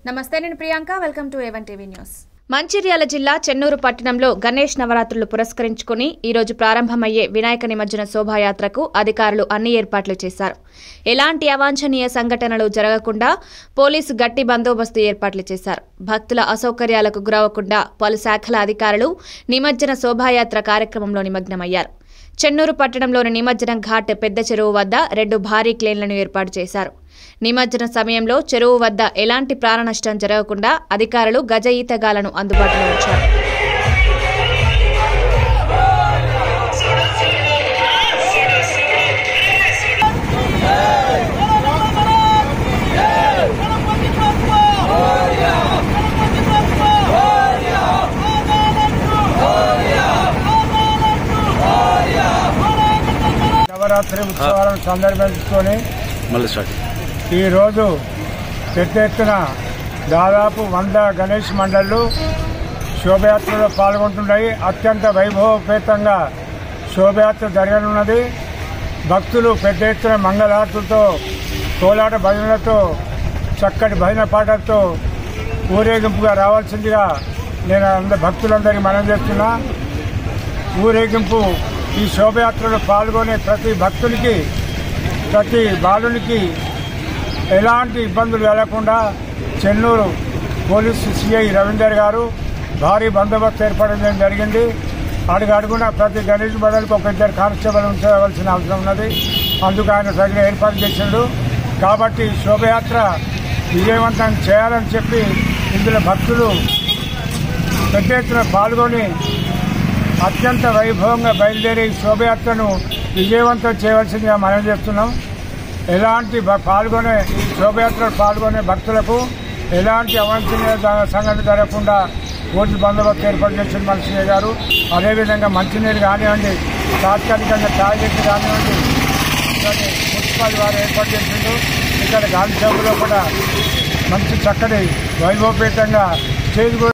నమస్తే నేను Priyanka welcome to A one TV news Mancherial జిల్లా చెన్నూరు పట్టణంలో గణేష్ నవరాత్రులు పురస్కరించుకుని ఈ రోజు ప్రారంభమయ్యే వినాయక నిమజ్జన శోభాయాత్రకు అధికారులు అన్ని ఏర్పాట్లు చేశారు ఎలాంటి అవాంఛనీయ సంఘటనలు జరగకుండా పోలీసు గట్టి బందోబస్తు ఏర్పాట్లు చేశారు భక్తుల అసౌకర్యాలకు గురవకుండా పలు శాఖల అధికారులు నిమజ్జన శోభాయాత్ర కార్యక్రమంలో నిమగ్నమయ్యారు చెన్నూరు పట్టణంలోని నిమజ్జనం ఘాట్ పెద్ద చెరువు వద్ద రెండు భారీ క్లేన్లను ఏర్పాటు చేశారు నిమజ్జన సమయంలో చెరువు వద్ద ఎలాంటి ప్రాణనష్టం జరగకుండా అధికారులు గజ ఈతగాలను అందుబాటులో ఉంచారు నవరాత్రి ఉత్సవాలను సందర్భించుకొని మళ్ళీ స్టార్ట్ ఈరోజు పెద్ద ఎత్తున దాదాపు వంద గణేష్ మండళ్ళు శోభయాత్రలో పాల్గొంటున్నాయి అత్యంత వైభవపేతంగా శోభయాత్ర జరగనున్నది భక్తులు పెద్ద ఎత్తున మంగళారతులతో కోలాట భజనలతో చక్కటి భజన పాటలతో ఊరేగింపుగా రావాల్సిందిగా నేను అందరి భక్తులందరికీ మనం చేస్తున్నా ఊరేగింపు ఈ శోభయాత్రలో పాల్గొనే ప్రతి భక్తునికి ప్రతి బాలునికి ఎలాంటి ఇబ్బందులు కలగకుండా చెన్నూరు పోలీసు సిఐ రవీందర్ గారు భారీ బందోబస్తు ఏర్పాటు చేయడం జరిగింది అడుగు అడుగున ప్రతి గణేష్ బదలకు ఒక ఇద్దరు కానిస్టేబుల్ ఉంచవలసిన అవసరం ఉన్నది అందుకు ఆయన తగిన ఏర్పాటు చేసిండు కాబట్టి శోభయాత్ర విజయవంతం చేయాలని చెప్పి ఇందులో భక్తులు పెద్ద ఎత్తున పాల్గొని అత్యంత వైభవంగా బయలుదేరి ఈ శోభయాత్రను విజయవంతం చేయవలసిందిగా మనం చేస్తున్నాం ఎలాంటి భ- పాల్గొనే ఈ శోభయాత్రలో పాల్గొనే భక్తులకు ఎలాంటి అవాంఛనీయ ద- సంఘటన జరగకుండా పోలీసు బందోబస్తు ఏర్పాటు చేసిన మనిషి గారు అదేవిధంగా మంచినీరు కానివ్వండి తాత్కాలికంగా టాయిలెట్ కానివ్వండి ఇక్కడ మున్సిపల్ వారు ఏర్పాటు చేసిండు ఇక్కడ గాంధీ చౌక్లో కూడా మంచి చక్కటి వైభవపేతంగా చేతి